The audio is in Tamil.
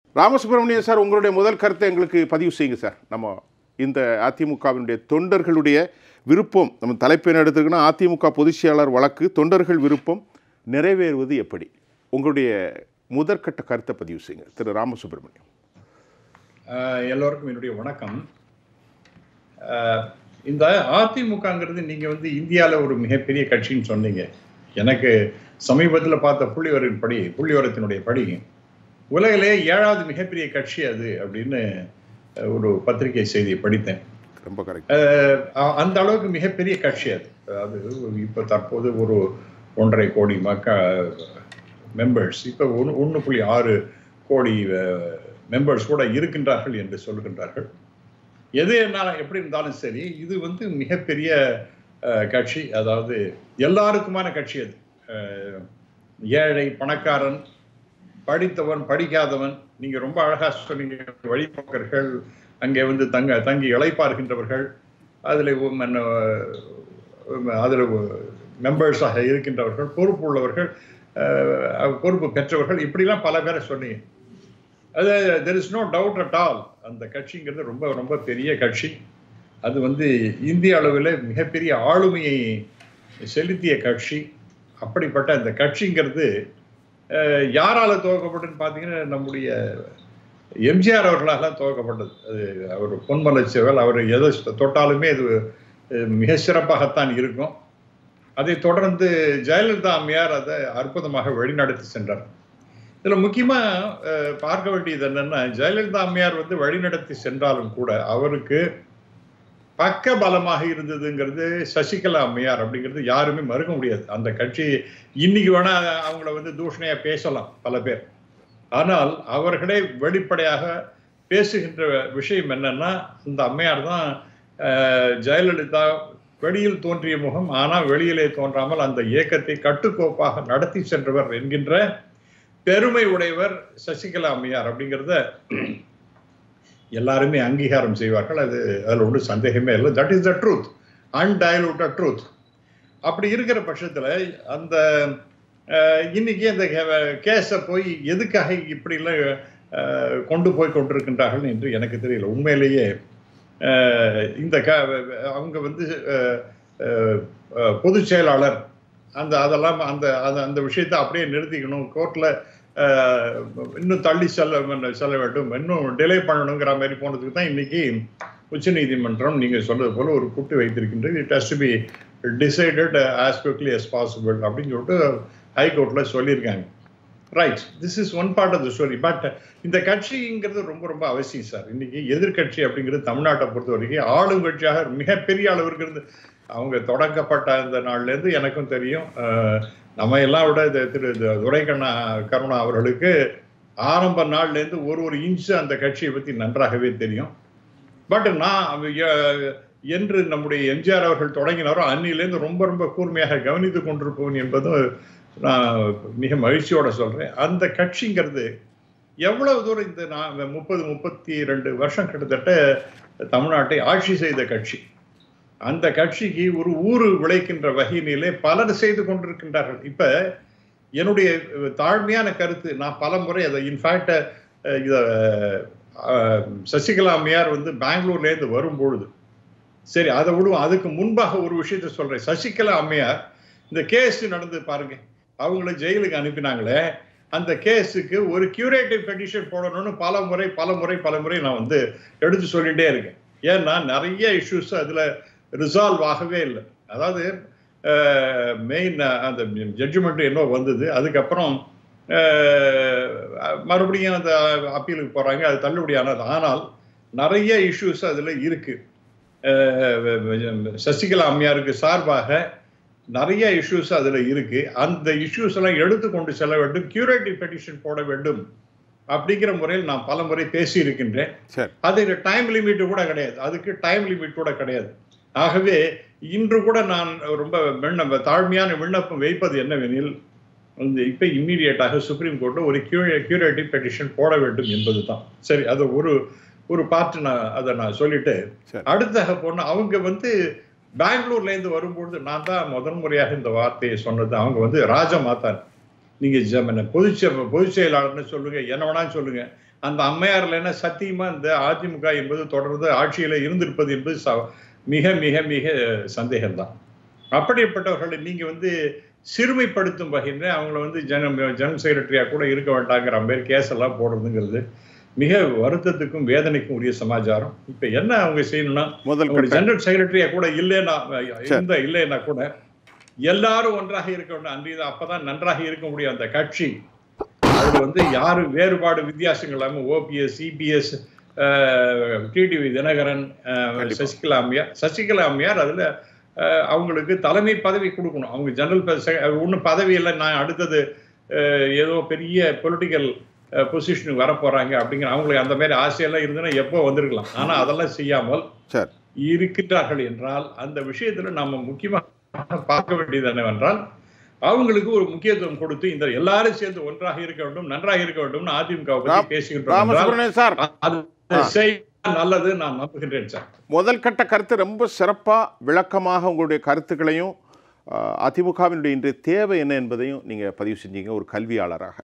ராமசுப்ரமணியன் சார் உங்களுடைய முதல் கருத்தை எங்களுக்கு பதிவு செய்யுங்க சார் நம்ம இந்த அதிமுகவினுடைய தொண்டர்களுடைய விருப்பம் நம்ம தலைப்பை என்ன எடுத்துக்கன்னா அதிமுக பொதுச் செயலாளர் வழக்கு தொண்டர்கள் விருப்பம் நிறைவேறுவது எப்படி உங்களுடைய முதற்கட்ட கருத்தை பதிவு செய்யுங்க திரு ராமசுப்ரமணியம் ஆஹ் எல்லோருக்கும் என்னுடைய வணக்கம் ஆஹ் இந்த அதிமுகங்கிறது நீங்க வந்து இந்தியாவில் ஒரு மிகப்பெரிய கட்சின்னு சொன்னீங்க எனக்கு சமீபத்தில் பார்த்த புள்ளிவரின் படி புள்ளிவரத்தினுடைய படி உலகிலே ஏழாவது மிகப்பெரிய கட்சி அது அப்படின்னு அஹ், ஒரு பத்திரிகை செய்தியை படித்தேன் ரொம்ப கரெக்ட் அஹ் அந்த அளவுக்கு மிகப்பெரிய கட்சி அது அதாவது இப்போ தற்போது ஒரு ஒன்றரை கோடி மக்க மெம்பர்ஸ் இப்போ ஒன்று ஒன்று புள்ளி ஆறு கோடி மெம்பர்ஸ் கூட இருக்கின்றார்கள் என்று சொல்கின்றார்கள் எது என்ன எப்படி இருந்தாலும் சரி இது வந்து மிகப்பெரிய அஹ், கட்சி அதாவது எல்லாருக்குமான கட்சி அது அஹ், ஏழை பணக்காரன் படித்தவன் படிக்காதவன் நீங்க ரொம்ப அழகா சொன்னீங்க வழிபோக்கர்கள் அங்கே வந்து தங்க தங்கி இளைப்பார்கின்றவர்கள் அதில் அதில் மெம்பர்ஸாக இருக்கின்றவர்கள் பொறுப்பு உள்ளவர்கள் அஹ், பொறுப்பு பெற்றவர்கள் இப்படிலாம் பல பேரை சொன்னீங்க அது there is no doubt at all அந்த கட்சிங்கிறது ரொம்ப ரொம்ப பெரிய கட்சி அது வந்து இந்திய அளவில் மிகப்பெரிய ஆளுமையை செலுத்திய கட்சி அப்படிப்பட்ட அந்த கட்சிங்கிறது அஹ், யாரால துவக்கப்பட்டதுன்னு பார்த்தீங்கன்னா நம்முடைய எம்ஜிஆர் அவர்களால் துவக்கப்பட்டது அது அவர் பொன்மலைச்செவல் அவர் எதை தொட்டாலுமே அது அஹ், மிக சிறப்பாகத்தான் இருக்கும் அதை தொடர்ந்து ஜெயலலிதா அம்மையார் அதை அற்புதமாக வழிநடத்தி சென்றார் இதுல முக்கியமா அஹ், பார்க்க வேண்டியது என்னன்னா ஜெயலலிதா அம்மையார் வந்து வழிநடத்தி சென்றாலும் கூட அவருக்கு பக்க பலமாக இருந்ததுங்கிறது சசிகலா அம்மையார் அப்படிங்கிறது யாருமே மறுக்க முடியாது அந்த கட்சி இன்னைக்கு வேணா அவங்கள வந்து தூஷணையா பேசலாம் பல பேர் ஆனால் அவர்களே வெளிப்படையாக பேசுகின்ற விஷயம் என்னன்னா இந்த அம்மையார் தான் அஹ், ஜெயலலிதா வெளியில் தோன்றிய முகம் ஆனால் வெளியிலே தோன்றாமல் அந்த இயக்கத்தை கட்டுக்கோப்பாக நடத்தி சென்றவர் என்கின்ற பெருமை உடையவர் சசிகலா அம்மையார் அப்படிங்கிறத எல்லாருமே அங்கீகாரம் செய்வார்கள் அது அதில் ஒன்றும் சந்தேகமே இல்லை that is the truth undiluted truth அப்படி இருக்கிற பட்சத்தில் அந்த அஹ், இன்னைக்கு அந்த கேஸை போய் எதுக்காக இப்படிலாம் அஹ், கொண்டு போய் கொண்டிருக்கின்றார்கள் என்று எனக்கு தெரியல உண்மையிலேயே அஹ், இந்த க அவங்க வந்து அஹ், அஹ், அஹ், பொதுச் செயலாளர் அந்த அதெல்லாம் அந்த அந்த அந்த விஷயத்தை அப்படியே நிறுத்திக்கணும் கோர்ட்டில் இன்னும் தள்ளி செல்ல செல்ல வேண்டும் இன்னும் டிலே பண்ணணுங்கிற மாதிரி போனதுக்கு தான் இன்னைக்கு உச்சநீதிமன்றம் நீங்கள் சொல்றது போல ஒரு கூட்டு வைத்திருக்கின்றது it has to be decided as quickly as possible அப்படின்னு சொல்லிட்டு ஹைகோர்ட்டில் சொல்லியிருக்காங்க right this is one part of the story but இந்த கட்சிங்கிறது ரொம்ப ரொம்ப அவசியம் சார் இன்னைக்கு எதிர்க்கட்சி அப்படிங்கிறது தமிழ்நாட்டை பொறுத்த வரைக்கும் ஆளும் கட்சியாக மிகப்பெரிய அளவிற்கு இருந்து அவங்க தொடங்கப்பட்ட அந்த நாள்லேருந்து எனக்கும் தெரியும் அஹ், நம்ம எல்லாம் விட இந்த திரு இந்த துரைக்கண்ணா கருணா அவர்களுக்கு ஆரம்ப நாள்லேருந்து ஒரு ஒரு இன்ச்சு அந்த கட்சியை பற்றி நன்றாகவே தெரியும் பட் நான் அவ- எ- என்று நம்முடைய எம்ஜிஆர் அவர்கள் தொடங்கினாரோ அன்னிலேருந்து ரொம்ப ரொம்ப கூர்மையாக கவனித்து கொண்டிருப்பவன் என்பதும் நான் மிக மகிழ்ச்சியோட சொல்றேன் அந்த கட்சிங்கிறது எவ்வளவு தூரம் இந்த நான் முப்பது முப்பத்தி ரெண்டு வருஷம் கிட்டத்தட்ட தமிழ்நாட்டை ஆட்சி செய்த கட்சி அந்த கட்சிக்கு ஒரு ஊறு விளைக்கின்ற வகையினிலே பலர் செய்து கொண்டிருக்கின்றார்கள் இப்ப என்னுடைய தாழ்மையான கருத்து நான் பல முறை அதை இன்ஃபேக்ட் இத அஹ், சசிகலா அம்மையார் வந்து பெங்களூர்ல இருந்து வரும்பொழுது சரி அதை விடுவோம் அதுக்கு முன்பாக ஒரு விஷயத்த சொல்றேன் சசிகலா அம்மையார் இந்த கேஸ் நடந்து பாருங்க அவங்கள ஜெயிலுக்கு அனுப்பினாங்களே அந்த கேஸுக்கு ஒரு கியூரேட்டிவ் பெட்டிஷன் போடணும்னு பல முறை பல முறை பல முறை நான் வந்து எடுத்து சொல்லிட்டே இருக்கேன் ஏன்னா நிறைய இஷ்யூஸ் அதுல ரிசால்வ் ஆகவே இல்லை அதாவது மெயின் அந்த ஜட்ஜ்மெண்ட் என்ன வந்தது அதுக்கப்புறம் அஹ், மறுபடியும் அந்த அப்பீலுக்கு போறாங்க அது தள்ளுபடி ஆனது ஆனால் நிறைய இஷ்யூஸ் அதுல இருக்கு அஹ், சசிகலா அம்மையாருக்கு சார்பாக நிறைய இஷ்யூஸ் அதுல இருக்கு அந்த இஷ்யூஸ் எல்லாம் எடுத்து கொண்டு செல்ல வேண்டும் கியூரேட்டிவ் பெட்டிஷன் போட வேண்டும் அப்படிங்கிற முறையில் நான் பல முறை பேசி இருக்கின்றேன் சரி அதுக்கு டைம் லிமிட் கூட கிடையாது அதுக்கு டைம் லிமிட் கூட கிடையாது ஆகவே இன்று கூட நான் ரொம்ப விண்ணப்ப தாழ்மையான விண்ணப்பம் வைப்பது என்னவெனில் வந்து இப்போ இம்மீடியட்டாக சுப்ரீம் கோர்ட்டில் ஒரு கியூ கியூரேட்டிவ் பெட்டிஷன் போட வேண்டும் என்பது தான் சரி அது ஒரு ஒரு பார்ட் நான் அதை நான் சொல்லிட்டு சரி. அடுத்தாக போன அவங்க வந்து பெங்களூர்ல இருந்து வரும்பொழுது நான் தான் முதல் முறையாக இந்த வார்த்தையை சொன்னது அவங்க வந்து ராஜ மாதான் நீங்க ஜ- என்ன பொதுச் செ- பொதுச் செயலாளர்னு சொல்லுங்க என்ன வேணாலும் சொல்லுங்க அந்த அம்மையார் இல்லைன்னா சத்தியமா இந்த அதிமுக என்பது தொடர்ந்து ஆட்சியில இருந்திருப்பது என்பது ச- மிக மிக மிக சந்தேகம்தான் அப்படிப்பட்டவர்களை நீங்க வந்து சிறுமைப்படுத்தும் வகையில் அவங்கள வந்து ஜன ஜெனரல் செக்ரட்டரியா கூட இருக்க வேண்டாங்கிற மாதிரி கேஸ் எல்லாம் போடுறதுங்கிறது மிக வருத்தத்துக்கும் வேதனைக்கும் உரிய சமாச்சாரம் இப்ப என்ன அவங்க செய்யணும்னா முதல் ஒரு கட்ட ஜெனரல் செக்ரட்டரியா கூட இல்லைன்னா இந்த இல்லைன்னா கூட எல்லாரும் ஒன்றாக இருக்க வேண்டும் அன்றைய அப்பதான் நன்றாக இருக்க முடியும் அந்த கட்சி அதுல வந்து யாரு வேறுபாடு வித்தியாசங்கள் இல்லாம ஓபிஎஸ் சிபிஎஸ் டிடிவி தினகரன் அஹ், கண்டிப்பா. சசிகலா அம்மையார் சசிகலா அம்மையார் அதுல அஹ், அவங்களுக்கு தலைமை பதவி கொடுக்கணும் அவங்க ஜெனரல் ஒன்றும் பதவி இல்லை நான் அடுத்தது அஹ், ஏதோ பெரிய பொலிட்டிக்கல் பொசிஷனுக்கு வர போறாங்க அப்படிங்கிற அவங்களுக்கு அந்த மாதிரி ஆசையெல்லாம் இருந்ததுன்னா எப்போ வந்திருக்கலாம் ஆனா அதெல்லாம் செய்யாமல் சரி இருக்கின்றார்கள் என்றால் அந்த விஷயத்துல நம்ம முக்கியமாக பார்க்க வேண்டியது என்னவென்றால் அவங்களுக்கு ஒரு முக்கியத்துவம் கொடுத்து இந்த எல்லாரும் சேர்ந்து ஒன்றாக இருக்க வேண்டும் நன்றாக இருக்க வேண்டும் அதிமுக ராம்- பற்றி பேசுகின்றோம் என்றால் ராமசுப்ரமணியன் சார் அது செய்ய நல்லது நான் நம்புகின்றேன் சார் முதல் கட்ட கருத்து ரொம்ப சிறப்பாக விளக்கமாக உங்களுடைய கருத்துக்களையும் அஹ், அதிமுகவினுடைய இன்றைய தேவை என்ன என்பதையும் நீங்கள் பதிவு செஞ்சீங்க ஒரு கல்வியாளராக